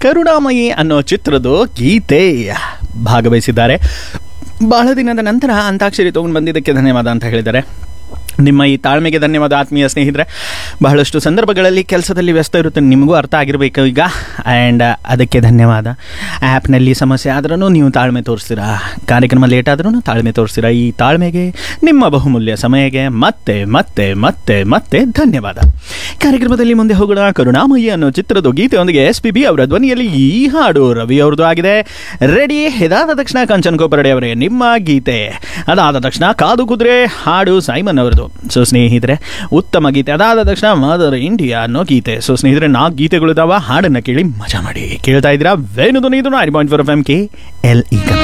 ಕರುಣಾಮಯಿ ಅನ್ನೋ ಚಿತ್ರದ ಗೀತೆ ಭಾಗವಹಿಸಿದ್ದಾರೆ ಬಹಳ ದಿನದ ನಂತರ ಅಂತಾಕ್ಷರಿ ತೊಗೊಂಡು ಬಂದಿದ್ದಕ್ಕೆ ಧನ್ಯವಾದ ಅಂತ ಹೇಳಿದ್ದಾರೆ ನಿಮ್ಮ ಈ ತಾಳ್ಮೆಗೆ ಧನ್ಯವಾದ ಆತ್ಮೀಯ ಸ್ನೇಹಿತರೆ ಬಹಳಷ್ಟು ಸಂದರ್ಭಗಳಲ್ಲಿ ಕೆಲಸದಲ್ಲಿ ವ್ಯಸ್ತ ಇರುತ್ತೆ ನಿಮಗೂ ಅರ್ಥ ಆಗಿರಬೇಕು ಈಗ ಆ್ಯಂಡ್ ಅದಕ್ಕೆ ಧನ್ಯವಾದ ಆ್ಯಪ್ನಲ್ಲಿ ಸಮಸ್ಯೆ ಆದ್ರೂ ನೀವು ತಾಳ್ಮೆ ತೋರಿಸ್ತೀರಾ ಕಾರ್ಯಕ್ರಮ ಲೇಟ್ ಆದ್ರೂ ತಾಳ್ಮೆ ತೋರಿಸ್ತೀರಾ ಈ ತಾಳ್ಮೆಗೆ ನಿಮ್ಮ ಬಹುಮೂಲ್ಯ ಸಮಯಕ್ಕೆ ಮತ್ತೆ ಮತ್ತೆ ಮತ್ತೆ ಮತ್ತೆ ಧನ್ಯವಾದ ಕಾರ್ಯಕ್ರಮದಲ್ಲಿ ಮುಂದೆ ಹೋಗೋಣ ಕರುಣಾಮಯಿ ಅನ್ನೋ ಚಿತ್ರದ ಗೀತೆಯೊಂದಿಗೆ ಎಸ್ ಪಿ ಬಿ ಅವರ ಧ್ವನಿಯಲ್ಲಿ ಈ ಹಾಡು ರವಿ ಅವ್ರದ್ದು ಆಗಿದೆ ರೆಡಿ ಇದಾದ ತಕ್ಷಣ ಕಂಚನ್ ಗೋಪರಡೆ ಅವರೇ ನಿಮ್ಮ ಗೀತೆ ಅದಾದ ತಕ್ಷಣ ಕಾದು ಕುದುರೆ ಹಾಡು ಸೈಮನ್ ಅವರದು ಸೊ ಸ್ನೇಹಿತರೆ ಉತ್ತಮ ಗೀತೆ ಅದಾದ ತಕ್ಷಣ ಮದರ್ ಇಂಡಿಯಾ ಅನ್ನೋ ಗೀತೆ ಸೊ ಸ್ನೇಹಿತರೆ ನಾಲ್ಕು ಗೀತೆಗಳಿದಾವ ಹಾಡನ್ನ ಕೇಳಿ ಮಜಾ ಮಾಡಿ ಕೇಳ್ತಾ ಇದ್ದೀರಾ ವೇಣು ಧ್ವನಿ ಇದು nine point four F M K L E Kannada